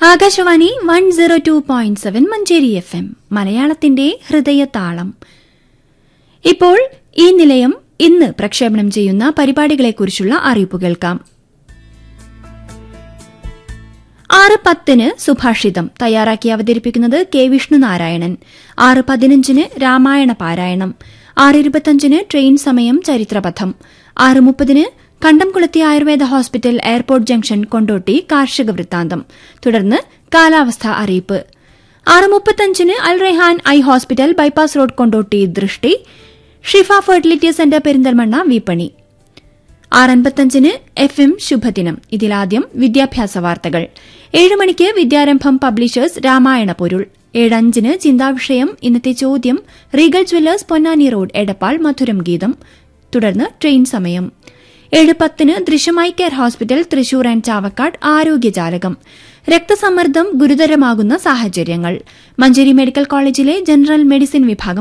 Akashvani one zero two point seven Manjeri F M മലയാളത്തിന്റെ ഹൃദയതാളം ഇപ്പോൾ ഈ നിലയം ഇന്ന് പ്രക്ഷേപണം ചെയ്യുന്ന പരിപാടികളെക്കുറിച്ചുള്ള അറിയിപ്പ് കേൾക്കാം ആറ് പത്തിന് സുഭാഷിതം തയ്യാറാക്കി അവതരിപ്പിക്കുന്നത് കെ വിഷ്ണുനാരായണൻ ആറ് പതിനഞ്ചിന് രാമായണ പാരായണം ആറ് ഇരുപത്തഞ്ചിന് ട്രെയിൻ സമയം ചരിത്രപഥം ആറ് മുപ്പതിന് Kandamkulathi ayurveda hospital airport junction Kondotty കാർഷിക വൃത്താന്തം തുടർന്ന് കാലാവസ്ഥ അറിയിപ്പ് ആറ് മുപ്പത്തഞ്ചിന് Al Rehan eye hospital bypass road Kondotty ദൃഷ്ടി ഷിഫ ഫെർട്ടിലിറ്റി സെന്റർ പെരിന്തൽമണ്ണ വിപണി ആറൻപത്തഞ്ചിന് എഫ് എം ശുഭദിനം ഇതിലാദ്യം വിദ്യാഭ്യാസ വാർത്തകൾ ഏഴ് മണിക്ക് വിദ്യാരംഭം പബ്ലിഷേഴ്സ് രാമായണ പൊരുൾ ഏഴഞ്ചിന് ചിന്താവിഷയം ഇന്നത്തെ ചോദ്യം Regal Jewellers Ponnani road Edappal മധുരം ഗീതം തുടർന്ന് ട്രെയിൻ സമയം ഏഴ് പത്തിന് ദൃശ്യമായി care hospital Thrissur and Chavakkad ആരോഗ്യജാലകം രക്തസമ്മർദ്ദം ഗുരുതരമാകുന്ന സാഹചര്യങ്ങൾ മഞ്ചേരി മെഡിക്കൽ കോളേജിലെ ജനറൽ മെഡിസിൻ വിഭാഗം